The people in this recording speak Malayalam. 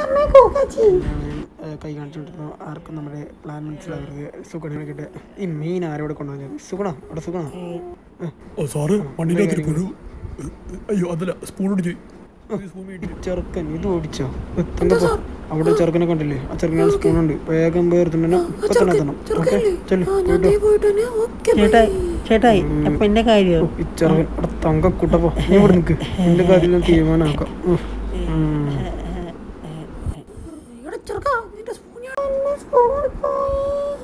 ഞാൻ കൈ കാണിച്ചുകൊണ്ടിരുന്നു ആർക്കും നമ്മുടെ പ്ലാൻ മനസ്സിലാവരുത് സുഗുണനെ കിട്ടുക ഈ മീൻ ആരോട് കൊണ്ടുവന്നത് സുഗുണ അവിടെ സുഗുണ ഓ സാറ് മണ്ണിനകത്തിരിക്കൊരു അയ്യോ അതല്ല സ്പൂൺ ഒടിച്ചു സ്പൂൺ വീട്ടിൽ ചെറുക്കൻ ഇത് ഓടിച്ചോ എത്തുമ്പോ അവിടെ ചെറുക്കനെ കണ്ടില്ലേ ആ ചെറുക്കനെ സ്പൂൺ ഉണ്ട് വേഗം വേർത്തുണ്ടെന്നെ ഇപ്പൊ തന്നെ എത്തണം ഓക്കെ ചെല്ലു പോയിട്ടോ ചേട്ടായി ചേട്ടായി അപ്പൊ എന്റെ കാര്യം ഈ ചെറുക്കൻ അവിടെ തങ്ക കുട്ടപ്പോ നീ ഇവിടെ നിൽക്ക് എന്റെ കാര്യം ഞാൻ തീരുമാനമാക്കാം ഉം. ഉം. എടാ ചെറുക്കാ നിന്റെ സ്പൂൺ സ്പൂൺ പോയി